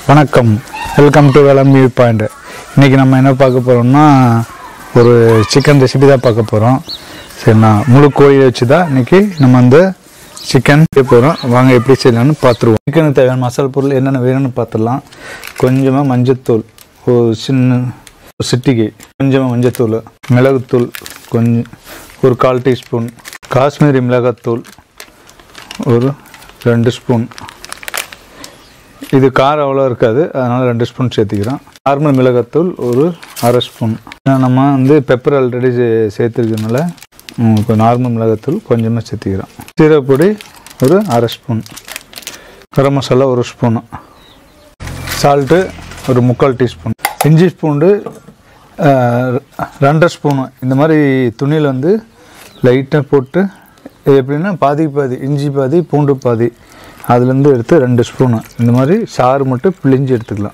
வணக்கம் welcome to Velam view point இன்றைக்கி நம்ம என்ன பார்க்க போகிறோம்னா ஒரு சிக்கன் ரெசிபி தான் பார்க்க போகிறோம் சரிண்ணா முழு கோழியை வச்சு தான் இன்றைக்கி நம்ம வந்து சிக்கன் செய்ய போகிறோம் வாங்க எப்படி செய்யலாம்னு பார்த்துருவோம் சிக்கனுக்கு தேவையான மசாலா பொருள் என்னென்ன வேணும்னு பார்த்துடலாம் கொஞ்சமாக மஞ்சத்தூள் ஒரு சின்ன ஒரு சிட்டிகை கொஞ்சமாக மஞ்சத்தூள் மிளகுத்தூள் கொஞ்சம் ஒரு கால் டீஸ்பூன் காஷ்மீரி மிளகாத்தூள் ஒரு ரெண்டு ஸ்பூன் இது காரம் அவ்வளோ இருக்காது அதனால் ரெண்டு ஸ்பூன் சேர்த்துக்கிறோம் நார்மல் மிளகாத்தூள் ஒரு அரை ஸ்பூன் ஏன்னா நம்ம வந்து பெப்பர் ஆல்ரெடி சேர்த்துருக்கனால இப்போ நார்மல் மிளகாத்தூள் கொஞ்சமாக சேர்த்துக்கிறோம் சீரகப்பொடி ஒரு அரை ஸ்பூன் கரம் மசாலா ஒரு ஸ்பூனு சால்ட்டு ஒரு முக்கால் டீஸ்பூன் இஞ்சி பூண்டு ஆஹ், ரெண்டரை ஸ்பூனு இந்த மாதிரி துணியில் வந்து லைட்டாக போட்டு இது எப்படின்னா பாதிக்கு பாதி இஞ்சி பாதி பூண்டு பாதி அதுலேருந்து எடுத்து ரெண்டு ஸ்பூனு இந்த மாதிரி சாறு மட்டும் பிழிஞ்சு எடுத்துக்கலாம்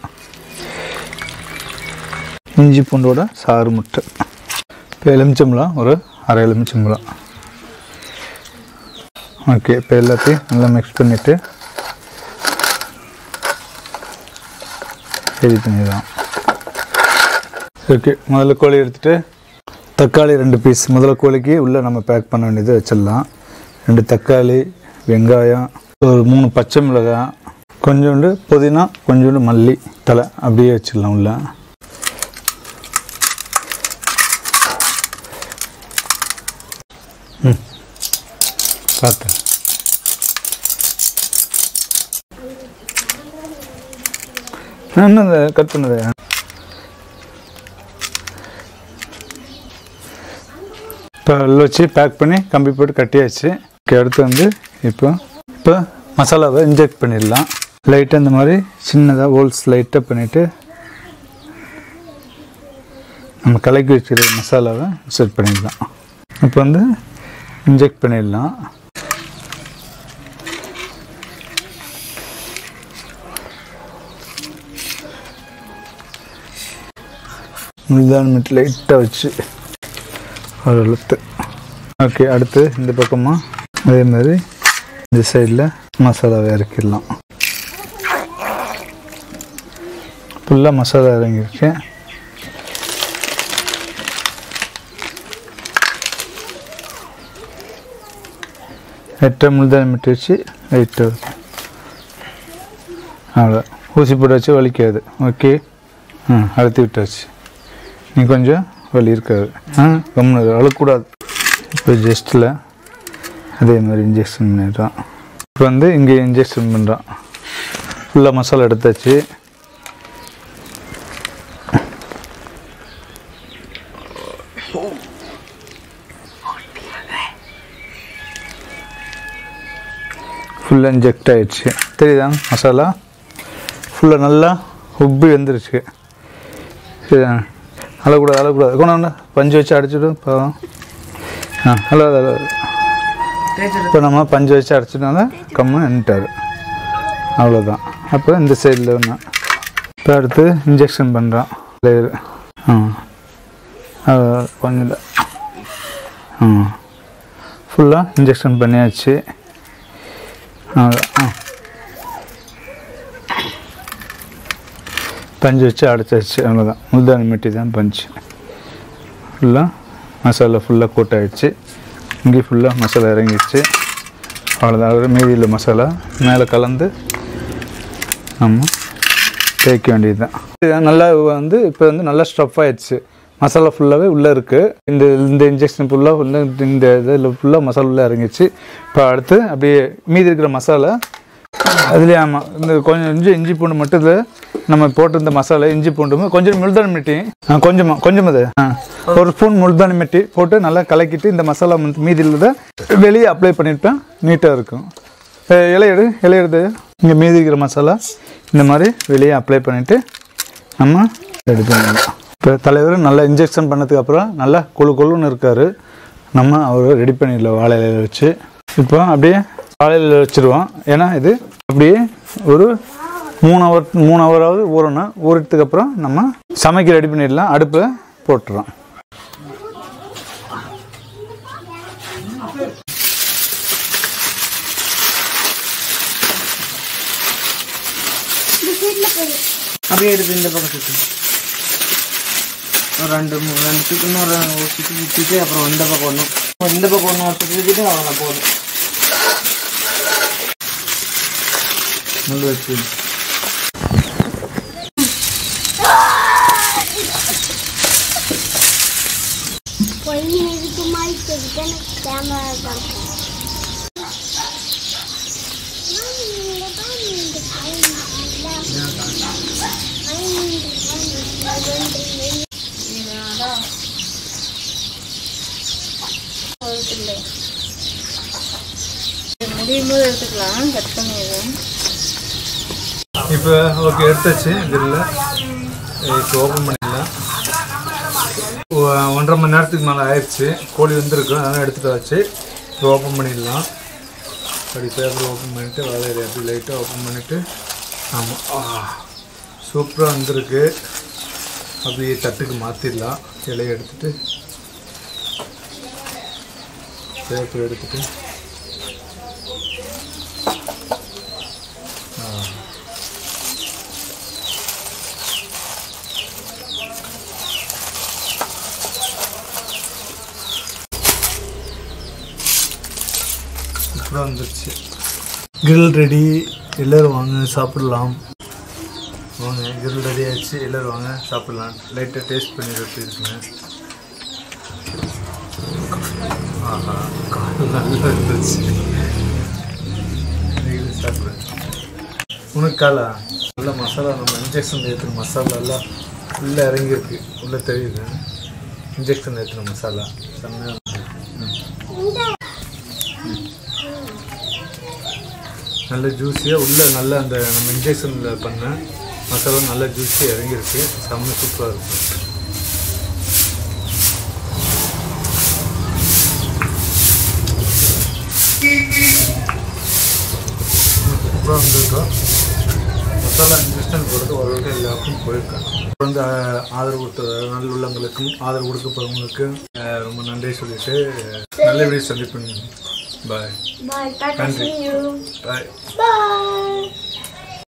இஞ்சி பூண்டோட சாறு மட்டும் இப்போ எலுமிச்சம்பழம் ஒரு அரை எலுமிச்சம்பழம் ஓகே இப்போ எல்லாத்தையும் நல்லா மிக்ஸ் பண்ணிவிட்டு ரெடி பண்ணிடலாம் ஓகே முதல்ல கோழி எடுத்துகிட்டு தக்காளி ரெண்டு பீஸ் முதல்ல கோழிக்கு உள்ளே நம்ம பேக் பண்ண வேண்டியது வச்சிடலாம் ரெண்டு தக்காளி வெங்காயம் ஒரு மூணு பச்சை மிளகாய் கொஞ்சோண்டு புதினா கொஞ்சோண்டு மல்லி தலை அப்படியே வச்சிடலாம் உள்ள ம் பார்த்து என்னது கட் பண்ணது இப்போ உள்ள வச்சு பேக் பண்ணி கம்பி போட்டு கட்டியாச்சு ஓகே அடுத்து வந்து இப்போ இப்போ மசாலாவை இன்ஜெக்ட் பண்ணிடலாம் லைட்டாக இந்த மாதிரி சின்னதாக ஹோல்ஸ் லைட்டாக பண்ணிவிட்டு நம்ம கலக்கி வச்சுருக்க மசாலாவை செட் பண்ணிடலாம் இப்போ வந்து இன்ஜெக்ட் பண்ணிடலாம் முழுதான மிட் லைட்டாக வச்சு ஒரு இழுத்து ஓகே அடுத்து இந்த பக்கமாக அதே மாதிரி இந்த சைடில் மசாலாவை இறக்கிடலாம் ஃபுல்லாக மசாலா இறங்கிருச்சு லைட்டாக முழுதான மிட்டு வச்சு லைட்டாக அவ்வளோ ஊசி போட்டு வச்சு வலிக்காது ஓகே ம் அழுத்தி விட்டாச்சு நீ கொஞ்சம் வலி இருக்காது ஆ கம்முனு அழக்கூடாது இப்போ ஜஸ்ட்டில் அதே மாதிரி இன்ஜெக்ஷன் பண்ணிடுறான் இப்போ வந்து இங்கே இன்ஜெக்ஷன் பண்ணுறான் ஃபுல்லாக மசாலா எடுத்தாச்சு ஃபுல்லாக இன்ஜெக்ட் ஆயிடுச்சு தெரியுதா மசாலா ஃபுல்லாக நல்லா உப்பி வந்துருச்சு சரியா அழக்கூடாது அழக்கூடாது கொண்டாந்து பஞ்சு வச்சு அடிச்சிடும் பாவம் ஆ அழகாது அழகாது இப்போ நம்ம பஞ்சு வச்சு அடிச்சிட்டனால கம்மு நின்ட்டார் அவ்வளோதான் அப்போ இந்த சைடில் ஒன்று இப்போ அடுத்து இன்ஜெக்ஷன் பண்ணுறான் லேயர் ஆ அவ்வளவுதான். கொஞ்சம் இல்லை ஆ ஃபுல்லாக இன்ஜெக்ஷன் பண்ணியாச்சு அவ்வளோ ஆ பஞ்சு வச்சு அடைச்சாச்சு அவ்வளோதான் முல்தானி மெட்டி தான் பஞ்சு ஃபுல்லாக மசாலா ஃபுல்லாக கோட் ஆயிடுச்சு இங்கே ஃபுல்லாக மசாலா இறங்கிடுச்சு அவ்வளோதான் ஒரு மீதியில் மசாலா மேலே கலந்து நம்ம தேய்க்க வேண்டியது தான் இது நல்லா வந்து இப்போ வந்து நல்லா ஸ்டஃப் ஆயிடுச்சு மசாலா ஃபுல்லாகவே உள்ளே இருக்குது இந்த இந்த இன்ஜெக்ஷன் ஃபுல்லாக உள்ள இந்த இதில் ஃபுல்லாக மசாலா உள்ளே இறங்கிடுச்சு இப்போ அடுத்து அப்படியே மீதி இருக்கிற மசாலா அதுலேயே ஆமாம் இந்த கொஞ்சம் இஞ்சி இஞ்சி பூண்டு மட்டும் இதில் நம்ம போட்டிருந்த மசாலா இஞ்சி பூண்டு கொஞ்சம் முள்தானி மெட்டி ஆ கொஞ்சமாக கொஞ்சம் அது ஆ ஒரு ஸ்பூன் முள்தானி மெட்டி போட்டு நல்லா கலக்கிட்டு இந்த மசாலா வந்து மீதி உள்ளதை வெளியே அப்ளை பண்ணிட்டேன் நீட்டாக இருக்கும் அஹ் இலை எடு இலை எடுத்து இங்கே மீதி இருக்கிற மசாலா இந்த மாதிரி வெளியே அப்ளை பண்ணிவிட்டு நம்ம எடுத்துக்கலாம் இப்போ தலைவர் நல்லா இன்ஜெக்ஷன் பண்ணதுக்கு அப்புறம் நல்லா குழு குழுன்னு இருக்கார் நம்ம அவர் ரெடி பண்ணிடலாம் வாழை இலையில வச்சு இப்போ அப்படியே வாழை இலையில வச்சுருவோம் ஏன்னா இது அப்படியே ஒரு மூணு ஹவர் மூணு ஹவராவது ஊறணும் ஊறிட்டதுக்கு அப்புறம் நம்ம சமைக்க ரெடி பண்ணிடலாம் அடுப்பில் போட்டுறோம் அப்படியே எடுத்து இந்த பக்கம் சுற்றி ஒரு ரெண்டு மூணு ரெண்டு சுற்று இன்னொரு ஒரு சுற்றி சுற்றிட்டு அப்புறம் இந்த பக்கம் ஒன்றும் இந்த பக்கம் ஒன்று ஒரு சுற்றி சுற்றிட்டு அவ்வளோ போதும் முள் வச்சு பொய் இதுக்கு மாதிரி தெரியுது கேமரா பார்க்க முடியும் போது எடுத்துக்கலாம் கட் பண்ணிடுறேன் இப்போ ஓகே எடுத்தாச்சு கிரில்ல இப்போ ஓப்பன் பண்ணிடலாம் ஒ- ஒன்றரை மணி நேரத்துக்கு மேலே ஆயிடுச்சு கோழி வந்திருக்கு அதெல்லாம் எடுத்துகிட்டு வச்சு இப்போ ஓப்பன் பண்ணிடலாம் அப்படி பேப்பர் ஓப்பன் பண்ணிவிட்டு வளையல் அப்படி லைட்டாக ஓப்பன் பண்ணிவிட்டு ஆமாம் சூப்பராக வந்திருக்கு அப்படியே தட்டுக்கு மாற்றிடலாம் இலையை எடுத்துட்டு பேப்பர் எடுத்துட்டு சூப்பராக வந்துருச்சு கிரில் ரெடி எல்லோரும் வாங்க சாப்பிடலாம் வாங்க கிரில் ரெடி ஆயிடுச்சு எல்லோரும் வாங்க சாப்பிடலாம் லைட்டாக டேஸ்ட் பண்ணி எப்படி இருக்குங்க ஆஹா கால் நல்லா இருந்துச்சு டெய்லி சாப்பிட்றேன் உனக்கு காலா நல்ல மசாலா நம்ம இன்ஜெக்ஷன் ஏற்றுன மசாலா எல்லாம் உள்ளே இறங்கியிருக்கு உள்ளே தெரியுது இன்ஜெக்ஷன் ஏற்றுன மசாலா செம்மையாக இருக்கு ம் நல்ல ஜூஸியாக உள்ள நல்ல அந்த நம்ம இன்ஜெக்ஷனில் பண்ண மசாலா நல்ல ஜூஸியாக இறங்கியிருக்கு செம்ம சூப்பராக இருக்கும் சூப்பராக வந்திருக்கோம் மசாலா இன்ஜெக்ஷன் போடுறது ஓரளவுக்கு எல்லாருக்கும் போயிருக்கேன் வந்து ஆ- ஆதரவு கொடுத்த நல்ல உள்ளங்களுக்கும் ஆதரவு கொடுக்க போகிறவங்களுக்கு ரொம்ப நன்றி சொல்லிட்டு நல்ல வீடியோ சந்திப்பேன் பாய் Bye. Tata, Country. see you. Bye Bye.